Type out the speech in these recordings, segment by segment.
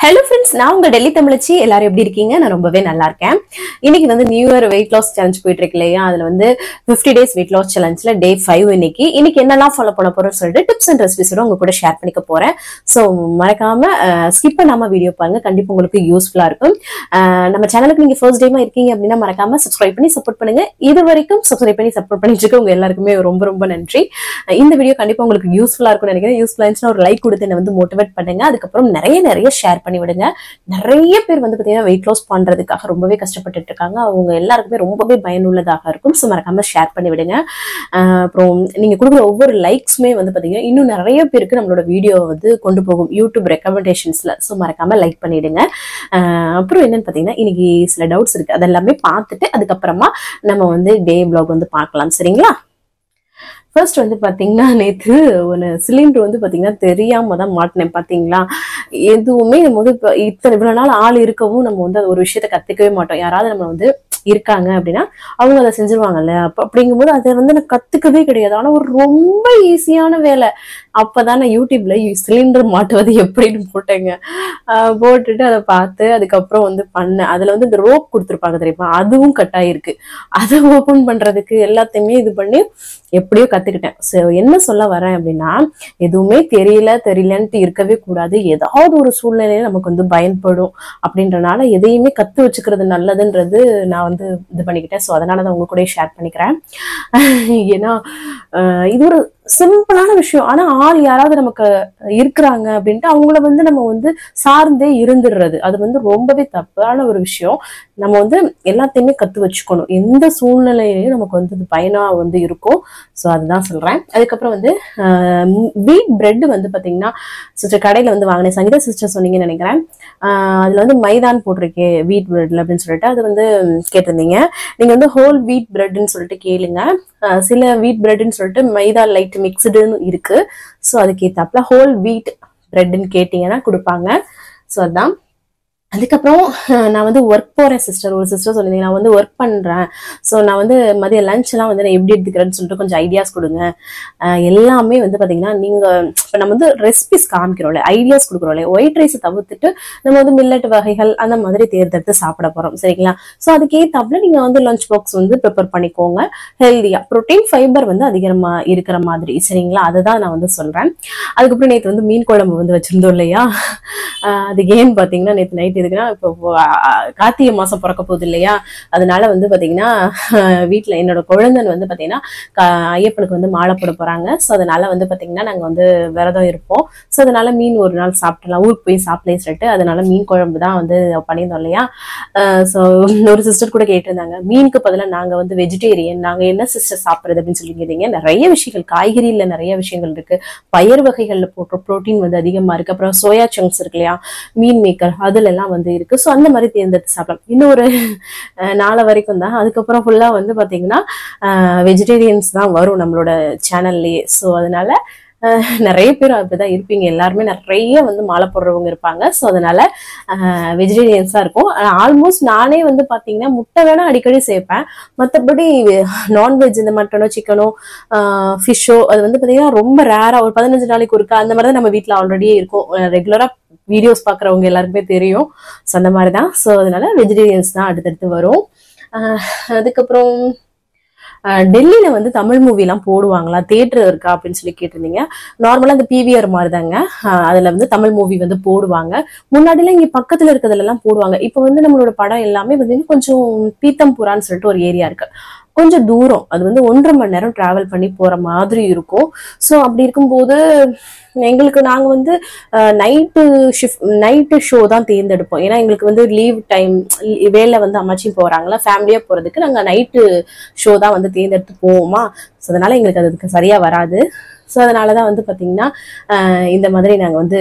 hello friends நான் உங்க டெல்லி தமிழச்சி எல்லாரும் எப்படி இருக்கீங்க நான் ரொம்பவே நல்லா இருக்கேன் இன்னைக்கு வந்து new year weight loss challenge போயிட்டு இருக்கு இல்லையா அதுல வந்து 50 டேஸ் வெயிட் லாஸ் சேலஞ்ச்ல டே ஃபைவ் இன்னைக்கு இன்னைக்கு என்னெல்லாம் ஃபாலோ பண்ண போறோம்னு சொல்லிட்டு டிப்ஸ் அண்ட் ரெசிபிஸோட உங்க கூட ஷேர் பண்ணிக்க போறேன் ஸோ மறக்காம ஸ்கிப் பண்ணாம வீடியோ பாருங்க கண்டிப்பா உங்களுக்கு யூஸ்ஃபுல்லா இருக்கும் அஹ் நம்ம சேனலுக்கு நீங்க ஃபர்ஸ்ட் டைமா இருக்கீங்க அப்படின்னா மறக்காம சப்ஸ்கிரைப் பண்ணி சப்போர்ட் பண்ணுங்க இது வரைக்கும் சப்ஸ்கிரைப் பண்ணி சப்போர்ட் பண்ணிட்டு இருக்க உங்க எல்லாருக்குமே ரொம்ப ரொம்ப நன்றி அஹ் இந்த வீடியோ கண்டிப்பா உங்களுக்கு யூஸ்ஃபுல்லா இருக்கும்னு நினைக்கிறேன் யூஸ்ஃபுல்லா இருந்துச்சுன்னா ஒரு லைக் கொடுத்து என்ன வந்து மோட்டிவேட் பண்ணுங்க அதுக்கப்புறம் நிறைய நிறைய ஷேர் பண்ணி விடுங்க நிறைய பேர் வந்து பாத்தீங்கன்னா வெயிட் லாஸ் பண்றதுக்காக ரொம்பவே கஷ்டப்பட்டுட்டு இருக்காங்க அவங்க எல்லாருக்குமே ரொம்பவே பயனுள்ளதாக இருக்கும் ஸோ மறக்காம ஷேர் பண்ணி விடுங்க அஹ் அப்புறம் நீங்க கொடுக்குற ஒவ்வொரு லைக்ஸுமே வந்து பாத்தீங்கன்னா இன்னும் நிறைய பேருக்கு நம்மளோட வீடியோ வந்து கொண்டு போகும் யூடியூப் ரெக்கமெண்டேஷன்ஸ்ல ஸோ மறக்காம லைக் பண்ணிடுங்க அஹ் அப்புறம் என்னன்னு பாத்தீங்கன்னா இன்னைக்கு சில டவுட்ஸ் இருக்கு அதெல்லாமே பார்த்துட்டு அதுக்கப்புறமா நம்ம வந்து டே பிளாக் வந்து பார்க்கலாம் சரிங்களா ஃபர்ஸ்ட் வந்து பாத்தீங்கன்னா நேத்து ஒரு சிலிண்டர் வந்து பாத்தீங்கன்னா தெரியாம தான் மாட்டினேன் பாத்தீங்களா எதுவுமே நம்ம வந்து இப்ப இத்தனை இவ்வளவு நாள் ஆள் இருக்கவும் நம்ம வந்து அது ஒரு விஷயத்த கத்துக்கவே மாட்டோம் யாராவது நம்ம வந்து இருக்காங்க அப்படின்னா அவங்க அதை செஞ்சிருவாங்கல்ல அப்ப அப்படிங்கும்போது அதை வந்து நான் கத்துக்கவே கிடையாது ஆனா ஒரு ரொம்ப ஈஸியான வேலை அப்பதான் நான் யூடியூப்ல சிலிண்டர் மாட்டுவது எப்படின்னு போட்டேங்க ஆஹ் போட்டுட்டு அதை பார்த்து அதுக்கப்புறம் வந்து பண்ணேன் அதுல வந்து இந்த ரோப் கொடுத்துருப்பாங்க தெரியுமா அதுவும் கட் ஆயிருக்கு அதை ஓபன் பண்றதுக்கு எல்லாத்தையுமே இது பண்ணி எப்படியோ கத்துக்கிட்டேன் ஸோ என்ன சொல்ல வரேன் அப்படின்னா எதுவுமே தெரியல தெரியலன்ட்டு இருக்கவே கூடாது ஏதாவது ஒரு சூழ்நிலையில நமக்கு வந்து பயன்படும் அப்படின்றனால எதையுமே கத்து வச்சுக்கிறது நல்லதுன்றது நான் வந்து இது பண்ணிக்கிட்டேன் ஸோ அதனால தான் உங்க கூட ஷேர் பண்ணிக்கிறேன் ஏன்னா ஆஹ் இது ஒரு சிம்பிளான விஷயம் ஆனா ஆள் யாராவது நமக்கு இருக்கிறாங்க அப்படின்ட்டு அவங்கள வந்து நம்ம வந்து சார்ந்தே இருந்துடுறது அது வந்து ரொம்பவே தப்பான ஒரு விஷயம் நம்ம வந்து எல்லாத்தையுமே கத்து வச்சுக்கணும் எந்த சூழ்நிலையிலையும் நமக்கு வந்து இது பயனா வந்து இருக்கும் ஸோ அதுதான் சொல்றேன் அதுக்கப்புறம் வந்து வீட் பிரெட் வந்து பாத்தீங்கன்னா சிஸ்டர் கடையில வந்து வாங்கினேன் சங்கீதா சிஸ்டர் சொன்னீங்கன்னு நினைக்கிறேன் ஆஹ் அதுல வந்து மைதான் போட்டிருக்கே வீட் பிரெட்ல அப்படின்னு சொல்லிட்டு அது வந்து கேட்டிருந்தீங்க நீங்க வந்து ஹோல் வீட் பிரெட்னு சொல்லிட்டு கேளுங்க ஆஹ் சில வீட் பிரெட்னு சொல்லிட்டு மைதா லைட் மிக்ஸ்டுன்னு இருக்கு ஸோ அதுக்கு ஏத்தாப்புல ஹோல் வீட் பிரெட்னு கேட்டீங்கன்னா கொடுப்பாங்க ஸோ அதான் அதுக்கப்புறம் அஹ், நான் வந்து ஒர்க் போறேன் சிஸ்டர் ஒரு சிஸ்டர் சொல்லியிருந்தீங்க நான் வந்து ஒர்க் பண்றேன் ஸோ நான் வந்து மதிய லஞ்ச் எல்லாம் வந்து நான் எப்படி எடுத்துக்கிறேன்னு சொல்லிட்டு கொஞ்சம் ஐடியாஸ் கொடுங்க அஹ், எல்லாமே வந்து பாத்தீங்கன்னா நீங்க இப்போ நம்ம வந்து ரெசிபிஸ் காமிக்கிறோம்ல ஐடியாஸ் கொடுக்குறோம்ல ஒயிட் ரைஸ் தவிர்த்துட்டு நம்ம வந்து மில்லட் வகைகள் அந்த மாதிரி தேர்ந்தெடுத்து சாப்பிட போறோம் சரிங்களா ஸோ அதுக்கேத்தாப்புல நீங்க வந்து லஞ்ச் பாக்ஸ் வந்து ப்ரிப்பேர் பண்ணிக்கோங்க ஹெல்தியா ப்ரோட்டீன் ஃபைபர் வந்து அதிகமா இருக்கிற மாதிரி சரிங்களா அதுதான் நான் வந்து சொல்றேன் அதுக்கப்புறம் நேற்று வந்து மீன் குழம்பு வந்து வச்சிருந்தோம் இல்லையா ஆஹ் அது ஏன்னு பாத்தீங்கன்னா நேற்று நைட் எதுக்குன்னா இப்போ ஆஹ் கார்த்திகை மாசம் பிறக்க போகுது இல்லையா அதனால வந்து பாத்தீங்கன்னா ஆஹ் வீட்ல என்னோட குழந்தைன் வந்து பாத்தீங்கன்னா கா- ஐயப்பனுக்கு வந்து மாலை போட போறாங்க ஸோ அதனால வந்து பாத்தீங்கன்னா நாங்க வந்து விரதம் இருப்போம் ஸோ அதனால மீன் ஒரு நாள் சாப்பிடலாம் ஊருக்கு போய் சாப்பிடலாம் சொல்லிட்டு அதனால மீன் குழம்பு தான் வந்து பண்ணியிருந்தோம் இல்லையா ஸோ ஒரு சிஸ்டர் கூட கேட்டிருந்தாங்க மீனுக்கு பதிலாக நாங்க வந்து வெஜிடேரியன் நாங்க என்ன சிஸ்டர் சாப்பிடுறது அப்படின்னு சொல்லி கேட்டீங்க நிறைய விஷயங்கள் காய்கறியில நிறைய விஷயங்கள் இருக்கு பயிர் வகைகள்ல போடுற புரோட்டீன் வந்து அதிகமா இருக்கு அப்புறம் சோயா சங்க்ஸ் இருக்கு இல்லையா மீன் மேக்கர் அதுல எல்லாம் வந்து இருக்கு ஸோ அந்த மாதிரி தேர்ந்தெடுத்து சாப்பிடலாம் இன்னும் ஒரு அஹ், நாளை வரைக்கும் தான் அதுக்கப்புறம் ஃபுல்லா வந்து பாத்தீங்கன்னா வெஜிடேரியன்ஸ் தான் வரும் நம்மளோட சேனல்லையே ஸோ அதனால அஹ், நிறைய பேர் அப்படிதான் இருப்பீங்க எல்லாருமே நிறைய வந்து மாலை போடுறவங்க இருப்பாங்க ஸோ அதனால வெஜிடேரியன்ஸா இருக்கும் ஆல்மோஸ்ட் நானே வந்து பாத்தீங்கன்னா முட்டை வேணா அடிக்கடி சேர்ப்பேன் மற்றபடி நான்வெஜ் இந்த மட்டனோ சிக்கனோ ஃபிஷ்ஷோ அது வந்து பாத்தீங்கன்னா ரொம்ப ரேரா ஒரு பதினஞ்சு நாளைக்கு ஒருக்கா அந்த மாதிரி தான் நம்ம வீட்டில் ஆல்ரெடியே இருக்கும் ரெகுலரா வீடியோஸ் பார்க்குறவங்க எல்லாருக்குமே தெரியும் ஸோ அந்த மாதிரி தான் ஸோ அதனால வெஜிடேரியன்ஸ் தான் அடுத்தடுத்து வரும் அஹ் அதுக்கப்புறம் அஹ் டெல்லியில வந்து தமிழ் மூவிலாம் போடுவாங்களா தியேட்டர் இருக்கா அப்படின்னு சொல்லி கேட்டிருந்தீங்க நார்மலா இந்த பிவிஆர் மாதிரி தாங்க அஹ் அதுல வந்து தமிழ் மூவி வந்து போடுவாங்க முன்னாடிலாம் இங்க பக்கத்துல இருக்கிறதுல எல்லாம் போடுவாங்க இப்போ வந்து நம்மளோட படம் எல்லாமே வந்து கொஞ்சம் பீத்தம்புரான்னு சொல்லிட்டு ஒரு ஏரியா இருக்கு கொஞ்சம் தூரம் அது வந்து ஒன்றரை மணி நேரம் டிராவல் பண்ணி போற மாதிரி இருக்கும் ஸோ அப்படி இருக்கும்போது எங்களுக்கு நாங்க வந்து நைட்டு ஷிஃப்ட் நைட்டு ஷோ தான் தேர்ந்தெடுப்போம் ஏன்னா எங்களுக்கு வந்து லீவ் டைம் வேலை வந்து அம்மாச்சியும் போறாங்களா ஃபேமிலியா போறதுக்கு நாங்க நைட்டு ஷோ தான் வந்து தேர்ந்தெடுத்து போவோமா ஸோ அதனால எங்களுக்கு அதுக்கு சரியா வராது ஸோ அதனாலதான் வந்து பாத்தீங்கன்னா அஹ் இந்த மாதிரி நாங்க வந்து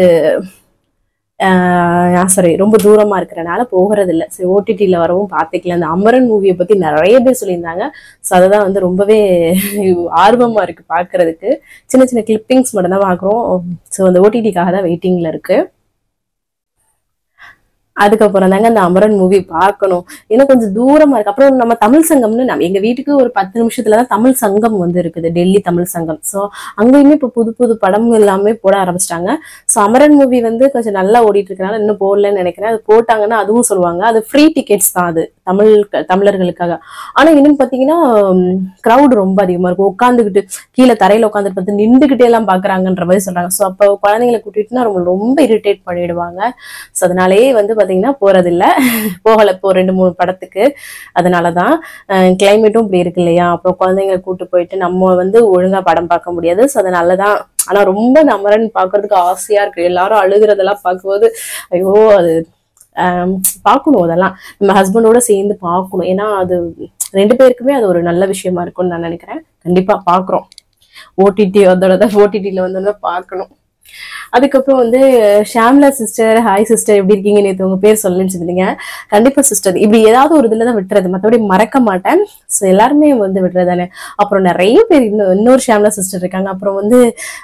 சாரி ரொம்ப தூரமா இருக்கிறனால போகிறது இல்லை சரி ஓடிடியில் வரவும் பார்த்துக்கலாம் அந்த அமரன் மூவியை பத்தி நிறைய பேர் சொல்லியிருந்தாங்க ஸோ அதை தான் வந்து ரொம்பவே ஆர்வமா இருக்கு பார்க்கிறதுக்கு சின்ன சின்ன கிளிப்பிங்ஸ் மட்டும் தான் பார்க்குறோம் ஸோ அந்த ஓடிடிக்காக தான் வெயிட்டிங்ல இருக்கு அதுக்கப்புறம் தாங்க அந்த அமரன் மூவி பார்க்கணும் இன்னும் கொஞ்சம் தூரமா இருக்கு அப்புறம் நம்ம தமிழ் சங்கம்னு நம்ம எங்க வீட்டுக்கு ஒரு பத்து நிமிஷத்துல தான் தமிழ் சங்கம் வந்து இருக்குது டெல்லி தமிழ் சங்கம் ஸோ அங்கேயுமே இப்போ புது புது படம் எல்லாமே போட ஆரம்பிச்சிட்டாங்க ஸோ அமரன் மூவி வந்து கொஞ்சம் நல்லா ஓடிட்டு இருக்கனால இன்னும் போடலன்னு நினைக்கிறேன் அது போட்டாங்கன்னா அதுவும் சொல்லுவாங்க அது ஃப்ரீ டிக்கெட்ஸ் தான் அது தமிழ் தமிழர்களுக்காக ஆனா இன்னும் பாத்தீங்கன்னா க்ரௌட் ரொம்ப அதிகமா இருக்கும் உட்காந்துக்கிட்டு கீழே தரையில உட்காந்துட்டு பார்த்து நின்றுகிட்டே எல்லாம் பாக்குறாங்கன்ற மாதிரி சொல்றாங்க ஸோ அப்போ குழந்தைங்களை கூட்டிட்டுனா ரொம்ப ரொம்ப இரிட்டேட் பண்ணிடுவாங்க ஸோ அதனாலேயே வந்து பாத்தீங்கன்னா போறதில்ல போகல இப்போ ரெண்டு மூணு படத்துக்கு அதனாலதான் கிளைமேட்டும் இப்படி இருக்கு இல்லையா அப்புறம் குழந்தைங்களை கூட்டு போயிட்டு நம்ம வந்து ஒழுங்கா படம் பார்க்க முடியாது ஸோ அதனாலதான் ஆனா ரொம்ப இந்த அமரன் பாக்குறதுக்கு ஆசையா இருக்கு எல்லாரும் அழுகுறதெல்லாம் பார்க்கும்போது ஐயோ அது ஆம், பார்க்கணும் அதெல்லாம் நம்ம ஹஸ்பண்டோட சேர்ந்து பார்க்கணும் ஏன்னா அது ரெண்டு பேருக்குமே அது ஒரு நல்ல விஷயமா இருக்கும்னு நான் நினைக்கிறேன் கண்டிப்பா பார்க்குறோம் ஓடிடி அதோட ஓடிடியில் வந்து பார்க்கணும் அதுக்கப்புறம் வந்து ஷாம்லா சிஸ்டர் ஹாய் சிஸ்டர் எப்படி இருக்கீங்க நேற்று உங்க பேர் சொல்லுன்னு சொல்லிருந்தீங்க கண்டிப்பா சிஸ்டர் இப்படி ஏதாவது ஒரு இதுல தான் விட்டுறது மற்றபடி மறக்க மாட்டேன் ஸோ எல்லாருமே வந்து விடுறது தானே அப்புறம் நிறைய பேர் இன்னும் இன்னொரு ஷாம்லா சிஸ்டர் இருக்காங்க அப்புறம் வந்து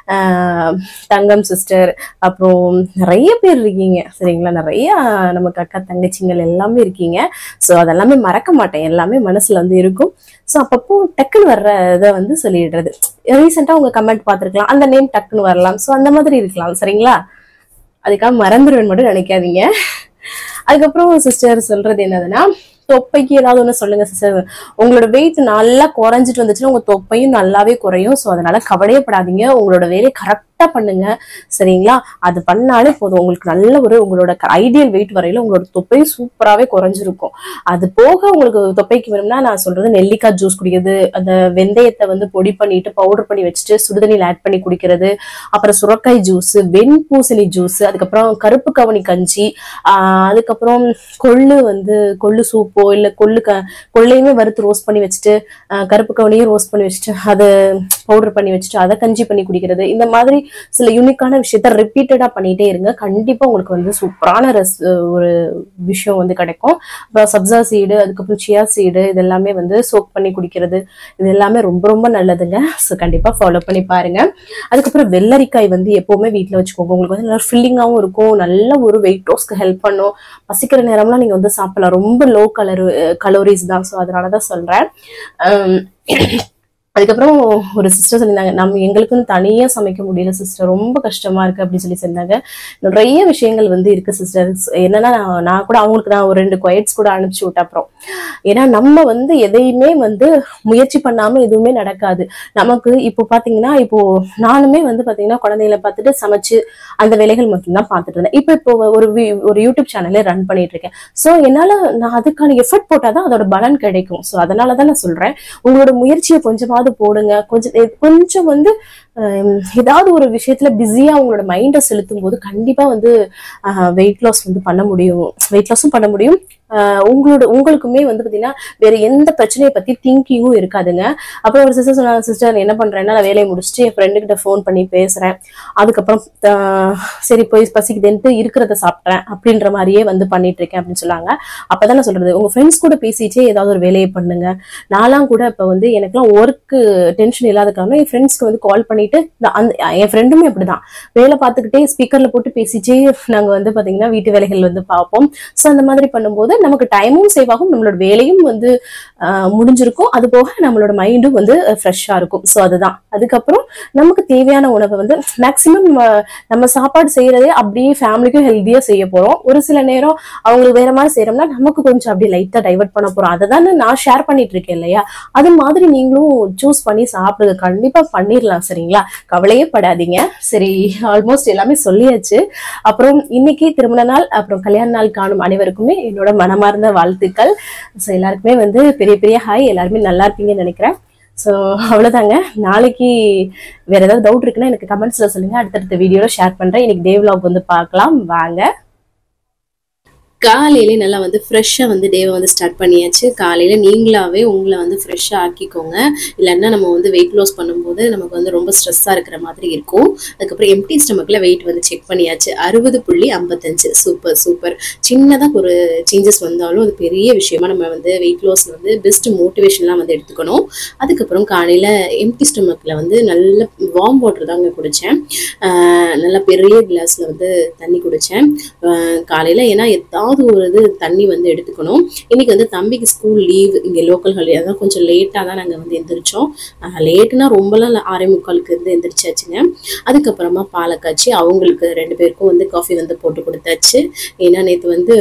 ஆஹ், தங்கம் சிஸ்டர் அப்புறம் நிறைய பேர் இருக்கீங்க சரிங்களா நிறைய நமக்கு அக்கா தங்கச்சிங்கள் எல்லாமே இருக்கீங்க ஸோ அதெல்லாமே மறக்க மாட்டேன் எல்லாமே மனசுல வந்து இருக்கும் ஸோ அப்பப்போ டக்குன்னு வர்ற இதை வந்து சொல்லிடுறது ரீசெண்டாக உங்க கமெண்ட் பார்த்துருக்கலாம் அந்த நேம் டக்குன்னு வரலாம் ஸோ அந்த மாதிரி இருக்கலாம் சரிங்களா அதுக்காக மறந்துடுவேன் மட்டும் நினைக்காதீங்க அதுக்கப்புறம் சிஸ்டர் சொல்றது என்னதுன்னா தொப்பைக்கு ஏதாவது ஒன்று சொல்லுங்க சிஸ்டர் உங்களோட வெயிட் நல்லா குறைஞ்சிட்டு வந்துச்சுன்னா உங்க தொப்பையும் நல்லாவே குறையும் ஸோ அதனால கவலையப்படாதீங்க உங்களோட வேலையை கரெக்டாக பண்ணுங்க சரிங்களா அது பண்ணாலே போதும் உங்களுக்கு நல்ல ஒரு உங்களோட ஐடியல் வெயிட் வரையில உங்களோட தொப்பை சூப்பராகவே குறைஞ்சிருக்கும் அது போக உங்களுக்கு தொப்பைக்கு வேணும்னா நான் சொல்றது நெல்லிக்காய் ஜூஸ் குடிக்கிறது அந்த வெந்தயத்தை வந்து பொடி பண்ணிட்டு பவுடர் பண்ணி வச்சுட்டு சுடுதண்ணியில் ஆட் பண்ணி குடிக்கிறது அப்புறம் சுரக்காய் ஜூஸ் வெண்பூசணி ஜூஸ் அதுக்கப்புறம் கருப்பு கவனி கஞ்சி ஆஹ் அதுக்கப்புறம் கொள்ளு வந்து கொள்ளு சூப்போ இல்ல கொள்ளு க கொள்ளையுமே வறுத்து ரோஸ்ட் பண்ணி வச்சுட்டு ஆஹ் கருப்பு கவனியும் ரோஸ்ட் பண்ணி வச்சுட்டு அதை பவுடர் பண்ணி வச்சுட்டு அதை கஞ்சி பண்ணி குடிக்கிறது இந்த மாதிரி சில யூனிக்கான விஷயத்த ரிப்பீட்டடா பண்ணிட்டே இருங்க கண்டிப்பா உங்களுக்கு வந்து சூப்பரான ரெஸ் ஒரு விஷயம் வந்து கிடைக்கும் அப்புறம் சப்ஜா சீடு அதுக்கப்புறம் சியா சீடு இது எல்லாமே வந்து சோக் பண்ணி குடிக்கிறது இது எல்லாமே ரொம்ப ரொம்ப நல்லதுங்க ஸோ கண்டிப்பா ஃபாலோ பண்ணி பாருங்க அதுக்கப்புறம் வெள்ளரிக்காய் வந்து எப்பவுமே வீட்டில் வச்சுக்கோங்க உங்களுக்கு வந்து நல்லா ஃபில்லிங்காகவும் இருக்கும் நல்ல ஒரு வெயிட் லாஸ்க்கு ஹெல்ப் பண்ணும் பசிக்கிற நேரம்லாம் நீங்க வந்து சாப்பிடலாம் ரொம்ப லோ கலர் கலோரிஸ் தான் ஸோ அதனால தான் சொல்றேன் அம், அதுக்கப்புறம் ஒரு சிஸ்டர் சொல்லியிருந்தாங்க நம்ம எங்களுக்குன்னு தனியா சமைக்க முடியல சிஸ்டர் ரொம்ப கஷ்டமா இருக்கு அப்படின்னு சொல்லி சொன்னாங்க நிறைய விஷயங்கள் வந்து இருக்கு சிஸ்டர் என்னன்னா நான் நான் கூட அவங்களுக்கு நான் ஒரு ரெண்டு குவைட்ஸ் கூட அனுப்பிச்சு விட்டேன் அப்புறம் ஏன்னா நம்ம வந்து எதையுமே வந்து முயற்சி பண்ணாம எதுவுமே நடக்காது நமக்கு இப்போ பாத்தீங்கன்னா இப்போ நானுமே வந்து பாத்தீங்கன்னா குழந்தைகளை பார்த்துட்டு சமைச்சு அந்த வேலைகள் மட்டும்தான் பார்த்துட்டு இருந்தேன் இப்போ இப்போ ஒரு வி- ஒரு யூடியூப் சேனலே ரன் பண்ணிட்டு இருக்கேன் ஸோ என்னால நான் அதுக்கான எஃபர்ட் போட்டாதான் அதோட பலன் கிடைக்கும் ஸோ அதனால தான் நான் சொல்றேன் உங்களோட முயற்சியை கொஞ்சமாவது போடுங்க கொஞ்சம் எ- கொஞ்சம் வந்து ஹம், ஏதாவது ஒரு விஷயத்துல பிஸியா உங்களோட மைண்டை செலுத்தும் போது கண்டிப்பா வந்து வெயிட் லாஸ் வந்து பண்ண முடியும் வெயிட் லாஸும் பண்ண முடியும் ஆஹ் உங்களோட உங்களுக்குமே வந்து பாத்தீங்கன்னா வேற எந்த பிரச்சனையை பத்தி திங்கிங்கும் இருக்காதுங்க அப்புறம் ஒரு சிஸ்டர் சொன்னாங்க சிஸ்டர் என்ன பண்றேன்னா நான் வேலையை முடிச்சுட்டு என் ஃப்ரெண்டு கிட்ட ஃபோன் பண்ணி பேசுறேன் அதுக்கப்புறம் ஆஹ் சரி போய் பசிக்குதுன்ட்டு இருக்கிறத சாப்பிட்றேன் அப்படின்ற மாதிரியே வந்து பண்ணிட்டு இருக்கேன் அப்படின்னு சொன்னாங்க அப்பதான் நான் சொல்றது உங்க ஃப்ரெண்ட்ஸ் கூட பேசிட்டே ஏதாவது ஒரு வேலையை பண்ணுங்க நான்லாம் கூட இப்ப வந்து எனக்குலாம் ஒர்க்கு டென்ஷன் இல்லாத காரணம் என் ஃப்ரெண்ட்ஸ்க்கு வந்து கால் பண்ணிட்டு நான் அந்த என் ஃப்ரெண்டுமே அப்படிதான் வேலை பார்த்துக்கிட்டே ஸ்பீக்கர்ல போட்டு பேசிட்டே நாங்க வந்து பாத்தீங்கன்னா வீட்டு வேலைகள் வந்து பார்ப்போம் ஸோ அந்த மாதிரி பண்ணும்போது நமக்கு டைமும் சேவ் ஆகும் நம்மளோட வேலையும் வந்து ஆஹ், முடிஞ்சிருக்கும் அது போக நம்மளோட மைண்டும் வந்து ஃப்ரெஷ்ஷா இருக்கும் ஸோ அதுதான் அதுக்கப்புறம் நமக்கு தேவையான உணவை வந்து மேக்சிமம் நம்ம சாப்பாடு செய்யறதே அப்படியே ஃபேமிலிக்கும் ஹெல்த்தியா செய்ய போறோம் ஒரு சில நேரம் அவங்களுக்கு வேற மாதிரி செய்யறோம்னா நமக்கு கொஞ்சம் அப்படியே லைட்டா டைவர்ட் பண்ண போறோம் அதை தானே நான் ஷேர் பண்ணிட்டு இருக்கேன் இல்லையா அது மாதிரி நீங்களும் சூஸ் பண்ணி சாப்பிடுங்க கண்டிப்பா பண்ணிடலாம் சரிங்களா கவலையே படாதீங்க சரி ஆல்மோஸ்ட் எல்லாமே சொல்லியாச்சு அப்புறம் இன்னைக்கு திருமண நாள் அப்புறம் கல்யாண நாள் காணும் அனைவருக்குமே என்னோட மனமார்ந்த வாழ்த்துக்கள் ஸோ எல்லாருக்குமே வந்து பெரிய பெரிய ஹாய் எல்லாருமே நல்லா இருப்பீங்கன்னு நினைக்கிறேன் ஸோ அவ்வளோதாங்க நாளைக்கு வேற ஏதாவது டவுட் இருக்குன்னா எனக்கு கமெண்ட்ஸ்ல சொல்லுங்க அடுத்தடுத்த வீடியோல ஷேர் பண்றேன் இன்னைக்கு டே vlog வந்து பார்க்கலாம் வாங்க காலையிலே நல்லா வந்து ஃப்ரெஷ்ஷாக வந்து டேவை வந்து ஸ்டார்ட் பண்ணியாச்சு காலையில் நீங்களாவே உங்களை வந்து ஃப்ரெஷ்ஷாக ஆக்கிக்கோங்க இல்லைன்னா நம்ம வந்து வெயிட் லாஸ் பண்ணும்போது நமக்கு வந்து ரொம்ப ஸ்ட்ரெஸ்ஸாக இருக்கிற மாதிரி இருக்கும் அதுக்கப்புறம் எம்டி ஸ்டமக்கில் வெயிட் வந்து செக் பண்ணியாச்சு அறுபது புள்ளி ஐம்பத்தஞ்சு சூப்பர் சூப்பர் சின்னதாக ஒரு சேஞ்சஸ் வந்தாலும் அது பெரிய விஷயமா நம்ம வந்து வெயிட் லாஸ் வந்து பெஸ்ட் மோட்டிவேஷன்லாம் வந்து எடுத்துக்கணும் அதுக்கப்புறம் காலையில் எம்டி ஸ்டமக்கில் வந்து நல்ல வார்ம் வாட்டர் தாங்க குடித்தேன் நல்லா பெரிய கிளாஸில் வந்து தண்ணி குடித்தேன் காலையில் ஏன்னா ஏதாவது ஏதாவது ஒரு இது தண்ணி வந்து எடுத்துக்கணும் இன்னைக்கு வந்து தம்பிக்கு ஸ்கூல் லீவ் இங்கே லோக்கல் ஹாலிடே அதான் கொஞ்சம் லேட்டாக தான் நாங்கள் வந்து எந்திரிச்சோம் லேட்டுனா ரொம்பலாம் இல்ல, ஆறே முக்காலுக்கு இருந்து எந்திரிச்சாச்சுங்க அதுக்கப்புறமா பாலை காய்ச்சி அவங்களுக்கு ரெண்டு பேருக்கும் வந்து காஃபி வந்து போட்டு கொடுத்தாச்சு ஏன்னா நேற்று வந்து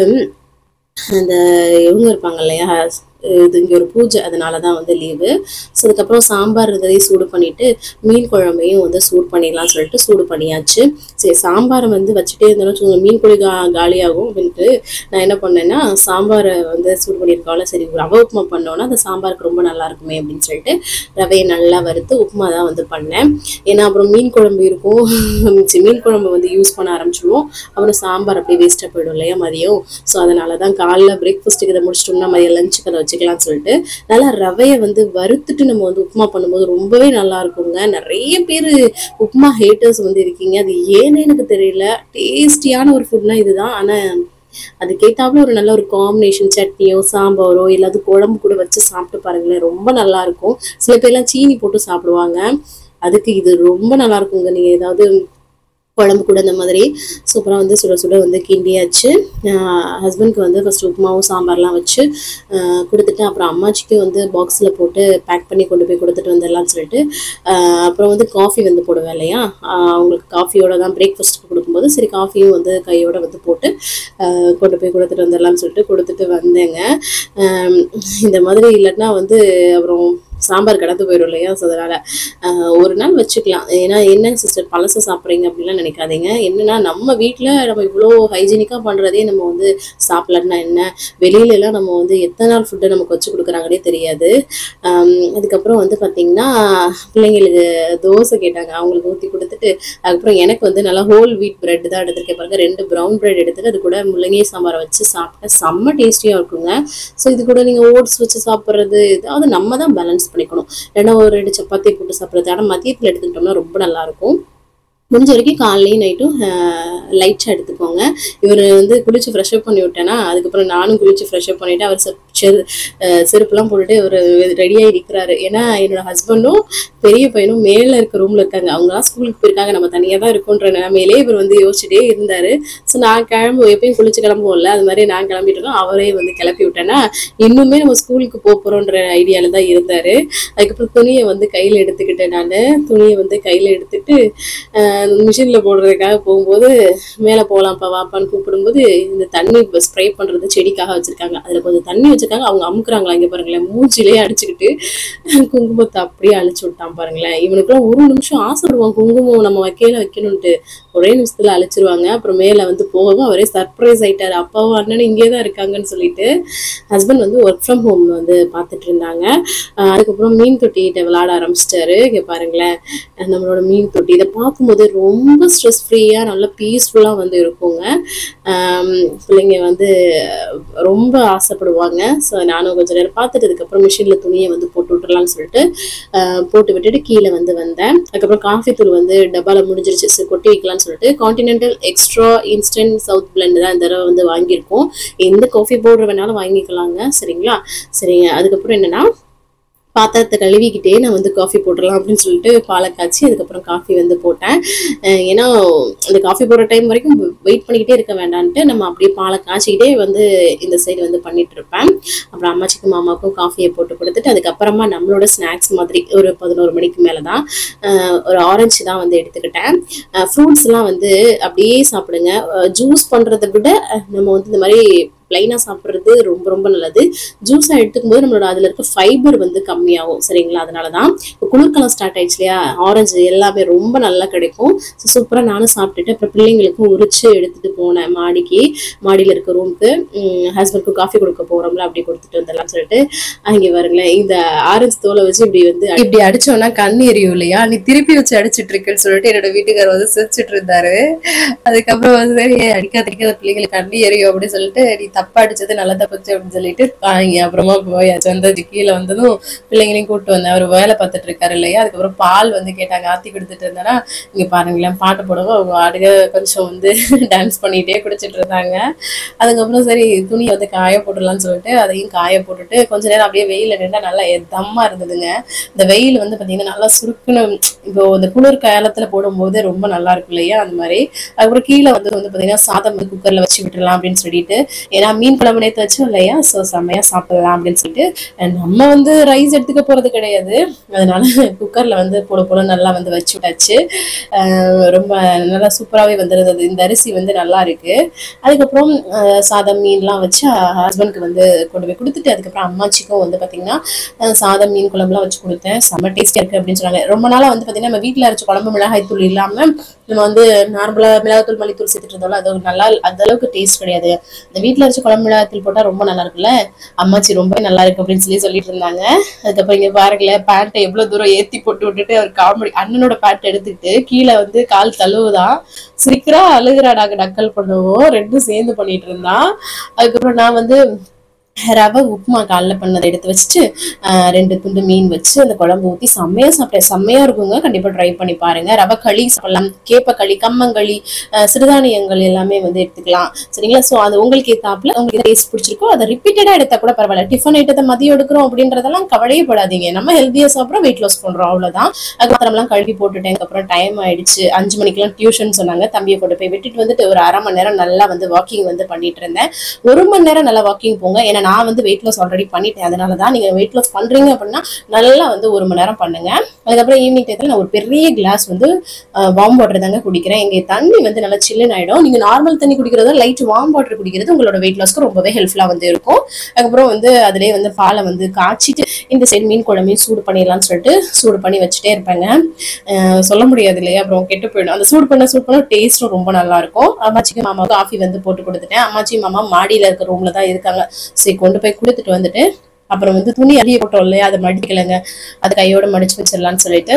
அந்த இவங்க இருப்பாங்க இல்லையா இது இங்கே ஒரு பூஜை அதனால தான் வந்து லீவு ஸோ அதுக்கப்புறம் சாம்பார் இதையும் சூடு பண்ணிட்டு மீன் குழம்பையும் வந்து சூடு பண்ணிடலாம் சொல்லிட்டு சூடு பண்ணியாச்சு சரி சாம்பாரை வந்து வச்சுட்டே இருந்தாலும் வச்சுக்கோங்க, மீன் குழி கா காலியாகும் அப்படின்ட்டு நான் என்ன பண்ணேன்னா சாம்பாரை வந்து சூடு பண்ணியிருக்கால சரி ரவை உப்புமா பண்ணோன்னா அந்த சாம்பாருக்கு ரொம்ப நல்லா இருக்குமே அப்படின்னு சொல்லிட்டு ரவையை நல்லா வறுத்து உப்புமா தான் வந்து பண்ணேன் ஏன்னா அப்புறம் மீன் குழம்பு இருக்கும் சரி, மீன் குழம்பு வந்து யூஸ் பண்ண ஆரம்பிச்சிடுவோம் அப்புறம் சாம்பார் அப்படியே வேஸ்ட்டாக போயிடும் இல்லையா மதியம் ஸோ அதனால தான் காலைல பிரேக்ஃபாஸ்ட்டுக்கு இதை முடிச்சிட்டோம்னா மதியம் லஞ்சுக்கு அதை வச்சுக்கலாம்னு சொல்லிட்டு நல்லா ரவையை வந்து வறுத்துட்டு நம்ம வந்து உப்புமா பண்ணும்போது ரொம்பவே நல்லா இருக்குங்க நிறைய பேர் உப்புமா ஹேட்டர்ஸ் வந்து இருக்கீங்க அது ஏன்னு எனக்கு தெரியல டேஸ்டியான ஒரு ஃபுட்னா இதுதான் ஆனால் அதுக்கேத்தாப்புல ஒரு நல்ல ஒரு காம்பினேஷன் சட்னியோ சாம்பாரோ இல்லாத குழம்பு கூட வச்சு சாப்பிட்டு பாருங்களேன் ரொம்ப நல்லா இருக்கும் சில பேர்லாம் சீனி போட்டு சாப்பிடுவாங்க அதுக்கு இது ரொம்ப நல்லா இருக்குங்க நீங்க ஏதாவது குழம்பு கூட இந்த மாதிரி சூப்பராக வந்து சுட சுட வந்து கிண்டியாச்சு ஹஸ்பண்ட்க்கு வந்து ஃபர்ஸ்ட் உப்புமாவும் சாம்பார்லாம் வச்சு ஆஹ் கொடுத்துட்டு அப்புறம் அம்மாச்சிக்கு வந்து பாக்ஸில் போட்டு பேக் பண்ணி கொண்டு போய் கொடுத்துட்டு வந்துடலாம்னு சொல்லிட்டு ஆஹ் அப்புறம் வந்து காஃபி வந்து போடுவேன் இல்லையா ஆஹ் அவங்களுக்கு காஃபியோட தான் பிரேக்ஃபாஸ்ட்டுக்கு கொடுக்கும்போது சரி காஃபியும் வந்து கையோட வந்து போட்டு ஆஹ் கொண்டு போய் கொடுத்துட்டு வந்துடலாம்னு சொல்லிட்டு கொடுத்துட்டு வந்தேங்க ஆஹ் இந்த மாதிரி இல்லைன்னா வந்து அப்புறம் சாம்பார் கடந்து போயிடும் இல்லையா ஸோ அதனால் ஒரு நாள் வச்சுக்கலாம் ஏன்னா என்ன சிஸ்டர் பழசை சாப்பிட்றீங்க அப்படின்லாம் நினைக்காதீங்க என்னன்னா நம்ம வீட்டில் நம்ம இவ்வளோ ஹைஜீனிக்காக பண்ணுறதே நம்ம வந்து சாப்பிடலன்னா என்ன வெளியில எல்லாம் நம்ம வந்து எத்தனை நாள் ஃபுட்டை நமக்கு வச்சு கொடுக்குறாங்கன்னே தெரியாது ஆம், அதுக்கப்புறம் வந்து பார்த்திங்கன்னா பிள்ளைங்களுக்கு தோசை கேட்டாங்க அவங்களுக்கு ஊற்றி கொடுத்துட்டு அதுக்கப்புறம் எனக்கு வந்து நல்லா ஹோல் வீட் பிரெட் தான் எடுத்துருக்கேன் பாருங்க ரெண்டு ப்ரௌன் பிரெட் எடுத்துட்டு அது கூட முள்ளங்கி சாம்பாரை வச்சு சாப்பிட்டா செம்ம டேஸ்டியாக இருக்குங்க ஸோ இது கூட நீங்கள் ஓட்ஸ் வச்சு சாப்பிட்றது ஏதாவது நம்ம தான் பேலன்ஸ் பண்ணிக்கணும் இல்லைன்னா ஒரு ரெண்டு சப்பாத்தி போட்டு சாப்பிட்றது ஆனால் மதியத்தில் எடுத்துக்கிட்டோம்னா ரொம்ப நல்லா இருக்கும் முடிஞ்ச வரைக்கும் காலையிலையும் நைட்டும் லைட்டாக எடுத்துக்கோங்க இவர் வந்து குளிச்சு ஃப்ரெஷ் அப் பண்ணி விட்டேன்னா அதுக்கப்புறம் நானும் குளிச்சு ஃப்ரெஷ் அப் பண்ணிவிட்டு அவர் செப் செரு அஹ் செருப்புலாம் போட்டுட்டு அவர் ரெடியாகி இருக்கிறாரு ஏன்னா என்னோட ஹஸ்பண்டும் பெரிய பையனும் மேலே இருக்க ரூமில் இருக்காங்க அவங்களாம் ஸ்கூலுக்கு போயிருக்காங்க நம்ம தனியாக தான் இருக்கோன்ற நிலைமையிலே இவர் வந்து யோசிச்சுட்டே இருந்தார் ஸோ நான் கிளம்பு எப்பயும் குளிச்சு கிளம்புவோம்ல அது மாதிரி நான் கிளம்பிட்டு இருக்கோம் அவரே வந்து கிளப்பி விட்டேன்னா இன்னுமே நம்ம ஸ்கூலுக்கு போக போகிறோன்ற ஐடியாவில் தான் இருந்தார் அதுக்கப்புறம் துணியை வந்து கையில் எடுத்துக்கிட்டேன் நான் துணியை வந்து கையில் எடுத்துட்டு மிஷினில் போடுறதுக்காக போகும்போது மேலே போகலாம்ப்பா வாப்பான்னு கூப்பிடும்போது இந்த தண்ணி ஸ்ப்ரே பண்ணுறது செடிக்காக வச்சுருக்காங்க அதில் கொஞ்சம் தண்ணி வச்சுருக்காங்க அவங்க அமுக்குறாங்களா இங்கே பாருங்களேன் மூஞ்சிலே அடிச்சுக்கிட்டு குங்குமத்தை அப்படியே அழிச்சு விட்டான் பாருங்களேன் இவனுக்குலாம் ஒரு நிமிஷம் ஆசைப்படுவான் குங்குமம் நம்ம வைக்கையில வைக்கணும்ட்டு ஒரே நிமிஷத்துல அழிச்சிருவாங்க அப்புறம் மேலே வந்து போகவும் அவரே சர்ப்ரைஸ் ஆயிட்டாரு அப்பாவும் அண்ணனும் இங்கே தான் இருக்காங்கன்னு சொல்லிட்டு ஹஸ்பண்ட் வந்து ஒர்க் ஃப்ரம் ஹோம் வந்து பார்த்துட்டு இருந்தாங்க ஆஹ் அதுக்கப்புறம் மீன் தொட்டிகிட்ட விளையாட ஆரம்பிச்சிட்டாரு இங்கே பாருங்களேன் அஹ் நம்மளோட மீன் தொட்டி இதை பார்க்கும்போது ரொம்ப ஸ்ட்ரெஸ் ஃப்ரீயாக நல்லா பீஸ்ஃபுல்லாக வந்து இருக்குங்க ஆம், பிள்ளைங்க வந்து ரொம்ப ஆசைப்படுவாங்க ஸோ நானும் கொஞ்ச நேரம் பார்த்துட்டு அதுக்கப்புறம் மிஷினில் துணியை வந்து போட்டு விட்டுறலாம்னு சொல்லிட்டு ஆஹ் போட்டு விட்டுட்டு கீழே வந்து வந்தேன் அதுக்கப்புறம் காஃபி தூள் வந்து டப்பால முடிஞ்சிருச்சு சரி கொட்டி வைக்கலாம்னு சொல்லிட்டு Continental extra instant south blend தான் இந்த தடவை வந்து வாங்கியிருக்கோம் எந்த காஃபி பவுடர் வேணாலும் வாங்கிக்கலாங்க சரிங்களா சரிங்க அதுக்கப்புறம் என்னன்னா பாத்திரத்தை கழுவிக்கிட்டே நான் வந்து காஃபி போட்டுடலாம் அப்படின்னு சொல்லிட்டு பாலை காய்ச்சி அதுக்கப்புறம் காஃபி வந்து போட்டேன் அஹ் ஏன்னா அந்த காஃபி போடுற டைம் வரைக்கும் வெயிட் பண்ணிக்கிட்டே இருக்க வேண்டான்ட்டு நம்ம அப்படியே பாலை காய்ச்சிக்கிட்டே வந்து இந்த சைடு வந்து பண்ணிட்டு இருப்பேன் அப்புறம் அம்மாச்சிக்கும் மாமாவுக்கும் காஃபியை போட்டு கொடுத்துட்டு அதுக்கப்புறமா நம்மளோட ஸ்நாக்ஸ் மாதிரி ஒரு பதினோரு மணிக்கு மேலே தான் அஹ் ஒரு ஆரஞ்சு தான் வந்து எடுத்துக்கிட்டேன் ஃப்ரூட்ஸ்லாம் வந்து அப்படியே சாப்பிடுங்க ஜூஸ் பண்ணுறதை விட அஹ் நம்ம வந்து இந்த மாதிரி பிளைனாக சாப்பிட்றது ரொம்ப ரொம்ப நல்லது ஜூஸாக எடுத்துக்கும் போது நம்மளோட அதில் இருக்க ஃபைபர் வந்து கம்மியாகும் சரிங்களா அதனால தான் இப்போ குளிர்காலம் ஸ்டார்ட் ஆயிடுச்சு இல்லையா ஆரஞ்சு எல்லாமே ரொம்ப நல்லா கிடைக்கும் ஸோ சூப்பராக நானும் சாப்பிட்டுட்டு அப்புறம் பிள்ளைங்களுக்கும் உரிச்சு எடுத்துட்டு போனேன் மாடிக்கு மாடியில் இருக்க ரூமுக்கு ஹஸ்பண்ட்க்கு காஃபி கொடுக்க போகிறோம்ல அப்படி கொடுத்துட்டு வந்துடலாம்னு சொல்லிட்டு அங்கே பாருங்களேன் இந்த ஆரஞ்சு தோலை வச்சு இப்படி வந்து இப்படி அடிச்சோன்னா கண் எரியும் இல்லையா நீ திருப்பி வச்சு அடிச்சிட்டு இருக்கேன்னு சொல்லிட்டு என்னோட வீட்டுக்காரர் வந்து சிரிச்சிட்டு இருந்தாரு அதுக்கப்புறம் வந்து சரி அடிக்காத அடிக்காத பிள்ளைங்களுக்கு கண்ணி எரியும் அப்படின்னு சொல்லிட்டு நீ தப்பா அடிச்சது நல்லா தப்பிச்சு அப்படின்னு சொல்லிட்டு வாங்கி அப்புறமா போயாச்சு வந்தது கீழே வந்ததும் பிள்ளைங்களையும் கூட்டு வந்தேன் அவர் வேலை பார்த்துட்டு இருக்காரு இல்லையா அதுக்கப்புறம் பால் வந்து கேட்டாங்க ஆத்தி கொடுத்துட்டு இருந்தேன்னா இங்க பாருங்களேன் பாட்டு போடவும் அவங்க ஆடுக கொஞ்சம் வந்து டான்ஸ் பண்ணிட்டே குடிச்சிட்டு இருந்தாங்க அதுக்கப்புறம் சரி துணியை வந்து காய போட்டுடலாம்னு சொல்லிட்டு அதையும் காய போட்டுட்டு கொஞ்ச நேரம் அப்படியே வெயில நின்றா நல்லா தம்மா இருந்ததுங்க இந்த வெயில் வந்து பாத்தீங்கன்னா நல்லா சுருக்குன்னு இப்போ இந்த குளிர் காலத்துல போடும்போது ரொம்ப நல்லா இருக்கும் இல்லையா அந்த மாதிரி அதுக்கப்புறம் கீழே வந்து வந்து பாத்தீங்கன்னா சாதம் வந்து குக்கர்ல வச்சு விட்டுறலாம் அப்படின்னு சொல்லிட்டு ஏன்னா மீன் குழம்பு நேற்று வச்சோம் இல்லையா ஸோ செம்மையா சாப்பிடலாம் அப்படின்னு சொல்லிட்டு and நம்ம வந்து ரைஸ் எடுத்துக்க போறது கிடையாது அதனால குக்கர்ல வந்து போட போட நல்லா வந்து வச்சு விட்டாச்சு அஹ் ரொம்ப நல்லா சூப்பராகவே வந்துருந்தது இந்த அரிசி வந்து நல்லா இருக்கு அதுக்கப்புறம் அஹ் சாதம் மீன்லாம் வச்சு ஹஸ்பண்ட்க்கு வந்து கொண்டு போய் கொடுத்துட்டு அதுக்கப்புறம் அம்மாச்சிக்கும் வந்து பார்த்தீங்கன்னா அஹ் சாதம் மீன் குழம்புலாம் வச்சு கொடுத்தேன் செம்ம டேஸ்டியாக இருக்கு அப்படின்னு சொன்னாங்க ரொம்ப நாளாக வந்து பார்த்தீங்கன்னா நம்ம வீட்டில் அரைச்ச குழம்பு மிளகாய் தூள் இல்லாமல் நம்ம வந்து நார்மலாக மிளகாத்தூள் மல்லித்தூள் சேர்த்துட்டு இருந்தோம்ல அது நல்லா அந்த அளவுக்கு டேஸ்ட் கிடையாது இந்த வீட்டில் அரைச்ச குழம்பு மிளகாத்தூள் போட்டால் ரொம்ப நல்லா இருக்குல்ல அம்மாச்சி ரொம்ப நல்லா இருக்கு அப்படின்னு சொல்லி சொல்லிட்டு இருந்தாங்க அதுக்கப்புறம் இங்க பாருங்களேன் பேண்ட்டை எவ்வளவு தூரம் ஏத்தி போட்டு விட்டுட்டு அவர் காமெடி அண்ணனோட பேண்ட் எடுத்துக்கிட்டு கீழே வந்து கால் தழுவுதான் சிரிக்கிறா அழுகிறா நாங்க நக்கல் பண்ணுவோம் ரெண்டும் சேர்ந்து பண்ணிட்டு இருந்தான் அதுக்கப்புறம் நான் வந்து ரவை உப்புமா காலைல பண்ணதை எடுத்து வச்சுட்டு ஆஹ் ரெண்டு துண்டு மீன் வச்சு அந்த குழம்பு ஊற்றி செம்மையா சாப்பிட்டேன் செம்மையா இருக்குங்க கண்டிப்பா ட்ரை பண்ணி பாருங்க ரவை களி சாப்பிடலாம் கேப்பக்களி கம்மங்களி ஆஹ் சிறுதானியங்கள் எல்லாமே வந்து எடுத்துக்கலாம் சரிங்களா ஸோ அது உங்களுக்கு ஏத்தாப்புல உங்களுக்கு டேஸ்ட் பிடிச்சிருக்கோ அதை ரிப்பீட்டடா எடுத்தா கூட பரவாயில்ல டிஃபன் ஐட்டத்தை மதியம் எடுக்கிறோம் அப்படின்றதெல்லாம் கவலையே படாதீங்க நம்ம ஹெல்த்தியா சாப்பிட்றோம் வெயிட் லாஸ் பண்றோம் அவ்வளவுதான் அதுக்கப்புறம்லாம் கழுவி போட்டுட்டேன் அதுக்கப்புறம் டைம் ஆயிடுச்சு அஞ்சு மணிக்கெல்லாம் டியூஷன் சொன்னாங்க தம்பியை கொண்டு போய் விட்டுட்டு வந்துட்டு ஒரு அரை மணி நேரம் நல்லா வந்து வாக்கிங் வந்து பண்ணிட்டு இருந்தேன் ஒரு மணி நேரம் நல்லா வாக்கிங் போங்க ஏன்னா நான் வந்து வெயிட் லாஸ் ஆல்ரெடி பண்ணிட்டேன் அதனால தான் நீங்க வெயிட் லாஸ் பண்றீங்க அப்படின்னா நல்லா வந்து ஒரு மணி நேரம் பண்ணுங்க அதுக்கப்புறம் ஈவினிங் டயத்தில் நான் ஒரு பெரிய கிளாஸ் வந்து வார்ம் வாட்டர் தாங்க குடிக்கிறேன் இங்கே தண்ணி வந்து நல்லா சில்லுன்னு ஆயிடும் நீங்க நார்மல் தண்ணி குடிக்கிறதோ லைட் வார்ம் வாட்டர் குடிக்கிறது உங்களோட வெயிட் லாஸ்க்கு ரொம்பவே ஹெல்ப்ஃபுல்லா வந்து இருக்கும் அதுக்கப்புறம் வந்து அதிலே வந்து பாலை வந்து காய்ச்சிட்டு இந்த சைடு மீன் குழம்பையும் சூடு பண்ணிடலாம்னு சொல்லிட்டு சூடு பண்ணி வச்சுட்டே இருப்பேங்க அஹ் சொல்ல முடியாது இல்லையா அப்புறம் கெட்டு போயிடும் அந்த சூடு பண்ண சூடு பண்ண டேஸ்ட்டும் ரொம்ப நல்லா இருக்கும் அம்மாச்சிக்கு மாமாவுக்கு காஃபி வந்து போட்டு கொடுத்துட்டேன் அம்மாச்சி மாமா மாடியில இருக்க ரூம்ல தான் இருக்காங்க சரி கொண்டு போய் கொடுத்துட்டு வந்துட்டு அப்புறம் வந்து துணி அழிய போட்டோம் இல்லையா அதை மடிக்கலைங்க அது கையோட மடிச்சு வச்சிடலாம்னு சொல்லிட்டு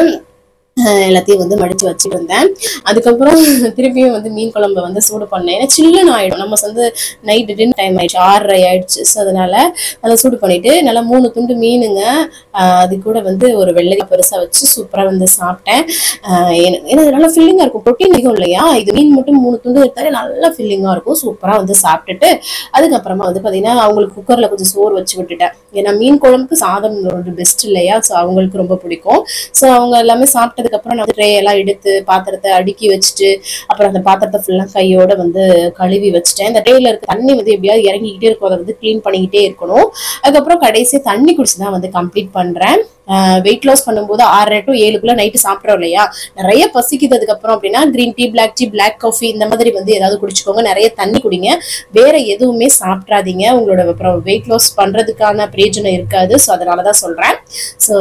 அஹ் எல்லாத்தையும் வந்து மடிச்சு வச்சுட்டு வந்தேன் அதுக்கப்புறம் திருப்பியும் வந்து மீன் குழம்பு வந்து சூடு பண்ணேன் ஏன்னா சில்லுன்னு ஆயிடும் நம்ம வந்து நைட் டின் டைம் ஆயிடுச்சு ஆறரை ஆயிடுச்சு ஸோ அதனால நல்லா சூடு பண்ணிட்டு நல்லா மூணு துண்டு மீனுங்க அஹ் அது கூட வந்து ஒரு வெள்ளரி பெருசா வச்சு சூப்பரா வந்து சாப்பிட்டேன் அஹ் எனக்கு- ஏன்னா இது நல்லா ஃபில்லிங்கா இருக்கும் ப்ரோட்டீன் அதிகம் இல்லையா இது மீன் மட்டும் மூணு துண்டு எடுத்தாலே நல்லா ஃபில்லிங்கா இருக்கும் சூப்பரா வந்து சாப்பிட்டுட்டு அதுக்கப்புறமா வந்து பாத்தீங்கன்னா அவங்களுக்கு குக்கர்ல கொஞ்சம் சோறு வச்சு விட்டுட்டேன் ஏன்னா மீன் குழம்புக்கு சாதம் ஒரு பெஸ்ட் இல்லையா ஸோ அவங்களுக்கு ரொம்ப பிடிக்கும் ஸோ அவங்க எல்லாமே சாப்பிட்டதுக்கு அப்புறம் நான் ட்ரே எல்லாம் எடுத்து பாத்திரத்தை அடுக்கி வச்சுட்டு அப்புறம் அந்த பாத்திரத்தை ஃபுல்லா கையோட வந்து கழுவி வச்சுட்டேன் இந்த ட்ரேல இருக்க தண்ணி வந்து எப்படியாவது இறங்கிக்கிட்டே இருக்கும் அதை வந்து க்ளீன் பண்ணிக்கிட்டே இருக்கணும் அதுக்கப்புறம் கடைசியா தண்ணி குடிச்சு தான் வந்து கம்ப்ளீட் பண்றேன் வெயிட் லாஸ் பண்ணும்போது ஆறரை டு ஏழுக்குள்ள நைட்டு சாப்பிட்றோம் இல்லையா நிறைய பசிக்குது அதுக்கப்புறம் அப்படின்னா green tea black tea black coffee இந்த மாதிரி வந்து ஏதாவது குடிச்சுக்கோங்க நிறைய தண்ணி குடிங்க வேற எதுவுமே சாப்பிட்றாதீங்க உங்களோட அப்புறம் வெயிட் லாஸ் பண்றதுக்கான பிரயோஜனம் இருக்காது ஸோ அதனால தான் சொல்றேன் ஸோ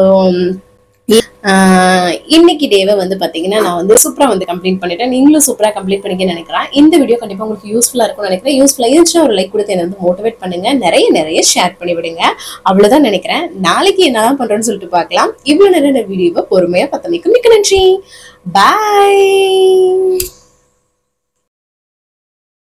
இன்னைக்கு டேவை வந்து பாத்தீங்கன்னா நான் வந்து சூப்பரா வந்து கம்ப்ளீட் பண்ணிட்டேன் நீங்களும் சூப்பரா கம்ப்ளீட் பண்ணிக்கன்னு நினைக்கிறேன் இந்த வீடியோ கண்டிப்பா உங்களுக்கு யூஸ்ஃபுல்லா இருக்கும்னு நினைக்கிறேன் யூஸ்ஃபுல்லா இருந்துச்சுன்னா ஒரு லைக் கொடுத்து என்ன வந்து மோட்டிவேட் பண்ணுங்க நிறைய நிறைய ஷேர் பண்ணி விடுங்க அவ்வளவுதான் நினைக்கிறேன் நாளைக்கு என்னதான் பண்றேன்னு சொல்லிட்டு பார்க்கலாம் இவ்வளவு நேரம் இந்த வீடியோவை பொறுமையா பத்தமைக்கு மிக்க நன்றி பாய்